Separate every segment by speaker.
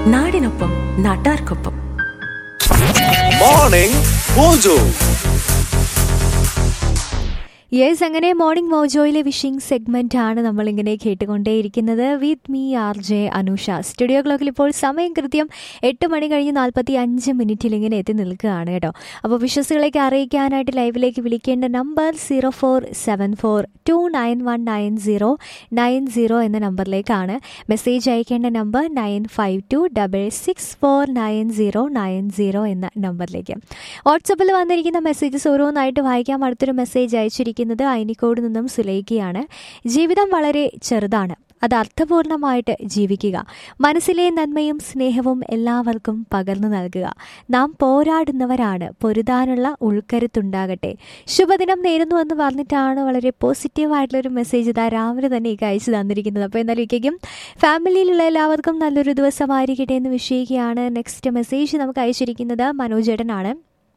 Speaker 1: നാടിനൊപ്പം നാട്ടാർക്കൊപ്പം
Speaker 2: morning Mojo
Speaker 3: yes അങ്ങനെ മോർണിംഗ് മോജോയിലെ വിഷിംഗ് സെഗ്മെന്റ് ആണ് നമ്മളിങ്ങനെ കേട്ടുകൊണ്ടേയിരിക്കുന്നത് with me R J Anusha studio ക്ലോക്കിൽ ഇപ്പോൾ സമയം കൃത്യം എട്ട് മണി കഴിഞ്ഞ് നാൽപ്പത്തി അഞ്ച് മിനിറ്റിൽ ഇങ്ങനെ എത്തി നിൽക്കുകയാണ് കേട്ടോ അപ്പോൾ വിശ്വസുകളേക്ക് അറിയിക്കാനായിട്ട് ലൈവിലേക്ക് വിളിക്കേണ്ട number zero four seven four two nine one nine zero nine zero എന്ന നമ്പറിലേക്കാണ് മെസ്സേജ് അയക്കേണ്ട number nine five two double six four nine zero nine zero എന്ന നമ്പറിലേക്ക് വാട്സപ്പിൽ വന്നിരിക്കുന്ന മെസ്സേജസ് ഓരോന്നായിട്ട് വായിക്കാം അടുത്തൊരു മെസ്സേജ് അയച്ചിരിക്കുന്നത് അയനിക്കോട് നിന്നും സുലൈക്കിയാണ് ജീവിതം വളരെ ചെറുതാണ് അത് അർത്ഥപൂർണമായിട്ട് ജീവിക്കുക മനസ്സിലെ നന്മയും സ്നേഹവും എല്ലാവർക്കും പകർന്നു നൽകുക നാം പോരാടുന്നവരാണ് പൊരുതാനുള്ള ഉൾക്കരുത്തുണ്ടാകട്ടെ ശുഭദിനം നേരുന്നു എന്ന് പറഞ്ഞിട്ടാണ് വളരെ പോസിറ്റീവായിട്ടുള്ള ഒരു മെസ്സേജ് ഇതാ രാവിലെ തന്നെ ഈ അയച്ചു തന്നിരിക്കുന്നത് അപ്പോൾ എന്തായാലും ഇക്കും ഫാമിലിയിലുള്ള എല്ലാവർക്കും നല്ലൊരു ദിവസമായിരിക്കട്ടെ എന്ന് വിഷയിക്കുകയാണ് നെക്സ്റ്റ് മെസ്സേജ് നമുക്ക് അയച്ചിരിക്കുന്നത് മനോജേട്ടനാണ്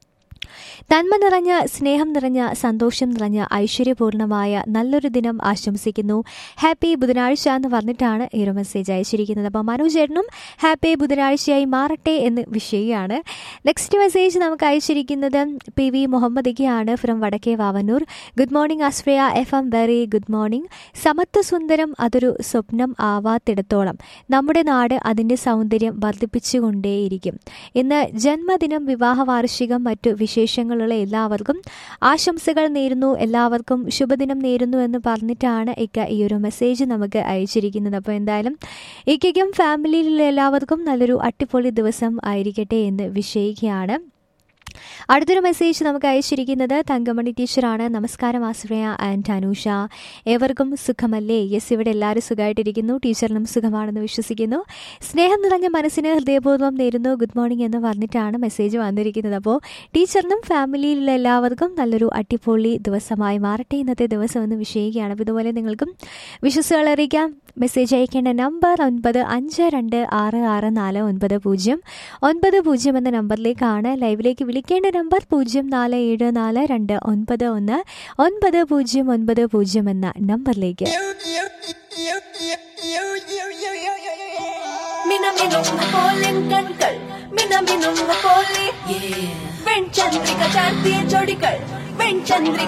Speaker 3: നന്മ നിറഞ്ഞ സ്നേഹം നിറഞ്ഞ സന്തോഷം നിറഞ്ഞ ഐശ്വര്യപൂർണമായ നല്ലൊരു ദിനം ആശംസിക്കുന്നു ഹാപ്പി ബുധനാഴ്ച എന്ന് പറഞ്ഞിട്ടാണ് ഈ ഒരു മെസ്സേജ് അയച്ചിരിക്കുന്നത് അപ്പോൾ മനോജേട്ടനും ഹാപ്പി ബുധനാഴ്ചയായി മാറട്ടെ എന്ന് വിഷയമാണ് നെക്സ്റ്റ് മെസ്സേജ് നമുക്ക് അയച്ചിരിക്കുന്നത് പി വി മുഹമ്മദിക്കയാണ് ഫ്രം വടക്കേ വാവന്നൂർ ഗുഡ് മോർണിംഗ് അസ്ഫ്രിയ F M very good morning സമത്വ സുന്ദരം അതൊരു സ്വപ്നം ആവാത്തിടത്തോളം നമ്മുടെ നാട് അതിൻ്റെ സൗന്ദര്യം വർദ്ധിപ്പിച്ചുകൊണ്ടേയിരിക്കും ഇന്ന് ജന്മദിനം വിവാഹ വാർഷികം മറ്റു വിശേഷങ്ങളുള്ള എല്ലാവർക്കും ആശംസകൾ നേരുന്നു എല്ലാവർക്കും ശുഭദിനം നേരുന്നു എന്ന് പറഞ്ഞിട്ടാണ് ഇക്ക ഈ ഒരു മെസ്സേജ് നമുക്ക് അയച്ചിരിക്കുന്നത് അപ്പോൾ എന്തായാലും ഇക്കയ്ക്കും ഫാമിലിയിലുള്ള എല്ലാവർക്കും നല്ലൊരു അട്ടിപ്പൊളി ദിവസം ആയിരിക്കട്ടെ എന്ന് വിഷയിക്കുകയാണ് അടുത്തൊരു മെസ്സേജ് നമുക്ക് അയച്ചിരിക്കുന്നത് തങ്കമണി ടീച്ചറാണ് നമസ്കാരം ആശ്രയ ആൻഡ് അനൂഷ ഏവർക്കും സുഖമല്ലേ യെസ് ഇവിടെ എല്ലാവരും സുഖമായിട്ടിരിക്കുന്നു ടീച്ചറിനും സുഖമാണെന്ന് വിശ്വസിക്കുന്നു സ്നേഹം നിറഞ്ഞ മനസ്സിന് ഹൃദയപൂർവ്വം നേരുന്നു ഗുഡ് മോർണിംഗ് എന്ന് പറഞ്ഞിട്ടാണ് മെസ്സേജ് വന്നിരിക്കുന്നത് അപ്പോൾ ടീച്ചറിനും ഫാമിലിയിലുള്ള എല്ലാവർക്കും നല്ലൊരു അടിപൊളി ദിവസമായി മാറട്ടെ ഇന്നത്തെ ദിവസം എന്ന് വിഷയിക്കുകയാണ് അപ്പോൾ ഇതുപോലെ നിങ്ങൾക്കും വിശ്വസുകൾ അറിയിക്കാം മെസ്സേജ് അയക്കേണ്ട നമ്പർ ഒൻപത് അഞ്ച് രണ്ട് ആറ് ആറ് നാല് ഒൻപത് പൂജ്യം ഒൻപത് പൂജ്യം എന്ന നമ്പറിലേക്കാണ് ലൈവിലേക്ക് വിളിക്കേണ്ട നമ്പർ പൂജ്യം നാല് ഏഴ് നാല് രണ്ട് ഒൻപത് ഒന്ന് ഒൻപത് പൂജ്യം ഒൻപത് പൂജ്യം എന്ന നമ്പറിലേക്ക്
Speaker 4: മിനമിനുന്ന പോലെ കൺകൾ മിനമിനുന്ന പോലെ വെൺചന്ദ്രിക ചാർത്തിയ ജോഡികൾ വെൺചന്ദ്രിക